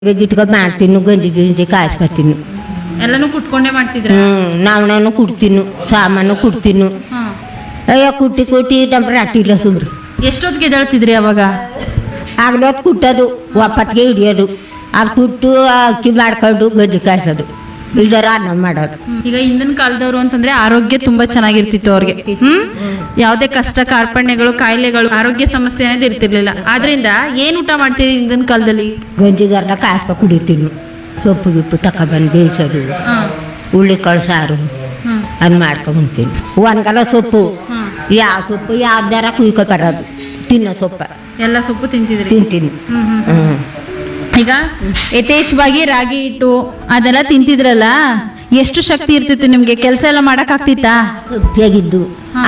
ಗಿಟ್ಕೊಂಡು ಮಾಡ್ತೀನಿ ಗಂಜಿ ಗಿಂಜಿ ಕಾಯಿಸ್ಕೊತೀನಿ ಎಲ್ಲಾನು ಕುಟ್ಕೊಂಡೇ ಮಾಡ್ತಿದ್ರ ಹ್ಞೂ ನಾವಣನು ಕುಡ್ತೀನಿ ಸಾಮಾನು ಕುಡ್ತೀನಿ ಹ್ಮ್ ಅಯ್ಯೋ ಕುಟ್ಟಿ ಕುಟ್ಟಿ ನಮ್ಮ ರಾಟಿಲ್ಲ ಸುಮ್ರು ಎಷ್ಟೊತ್ತಿಗೆ ಎದ್ದೇಳ್ತಿದ್ರಿ ಅವಾಗ ಆಗ್ಲೊತ್ತು ಕುಟ್ಟೋದು ಒಪ್ಪತ್ತಿಗೆ ಹಿಡಿಯೋದು ಅದು ಕುಟ್ಟು ಅಕ್ಕಿ ಮಾಡ್ಕೊಂಡು ಗಂಜಿ ಕಾಯಿಸೋದು ಇಲ್ದಾರ ಅನ್ನ ಮಾಡೋದು ಈಗ ಹಿಂದಿನ ಕಾಲದವರು ಅಂತಂದ್ರೆ ಆರೋಗ್ಯ ತುಂಬಾ ಚೆನ್ನಾಗಿರ್ತಿತ್ತು ಅವ್ರಿಗೆ ಹ್ಮ್ ಯಾವ್ದೇ ಕಷ್ಟ ಕಾರ್ಪಣ್ಯಗಳು ಕಾಯಿಲೆಗಳು ಆರೋಗ್ಯ ಸಮಸ್ಯೆ ಅನ್ನೋದು ಇರ್ತಿರ್ಲಿಲ್ಲ ಆದ್ರಿಂದ ಏನ್ ಊಟ ಮಾಡ್ತಿದ್ರಿ ಹಿಂದಿನ ಕಾಲದಲ್ಲಿ ಗಂಜಿಗಾರನ ಕಾಯಿಸ್ಕೊ ಕುಡಿತೀನಿ ಸೊಪ್ಪು ಗಿಪ್ಪು ತಗೊಬಂದು ಬೇಯಿಸೋದು ಹುಳ್ಳಿ ಕಾಳು ಸಾರು ಹ್ಮ್ ಅದು ಮಾಡ್ಕೊಂಬಂತೀನಿ ಒಣಗಲ ಸೊಪ್ಪು ಹ್ಮ್ ಯಾವ ಸೊಪ್ಪು ಯಾವ್ದಾರ ಕುಯ್ಕೊ ಬರೋದು ತಿನ್ನೋ ಸೊಪ್ಪ ಎಲ್ಲ ಸೊಪ್ಪು ತಿಂತಿದ್ರಿ ತಿಂತೀನಿ ಹ್ಮ್ ಹ್ಮ್ ಹ್ಞೂ ಈಗ ಯಥೇಚ್ಛವಾಗಿ ರಾಗಿ ಹಿಟ್ಟು ಅದೆಲ್ಲ ತಿಂತಿದ್ರಲ್ಲ ಎಷ್ಟು ಶಕ್ತಿ ಇರ್ತಿತ್ತು ನಿಮ್ಗೆ ಕೆಲಸ ಎಲ್ಲ ಮಾಡಕ್ ಆಗ್ತಿತ್ತಾ ಶಕ್ತಿಯಾಗಿದ್ದು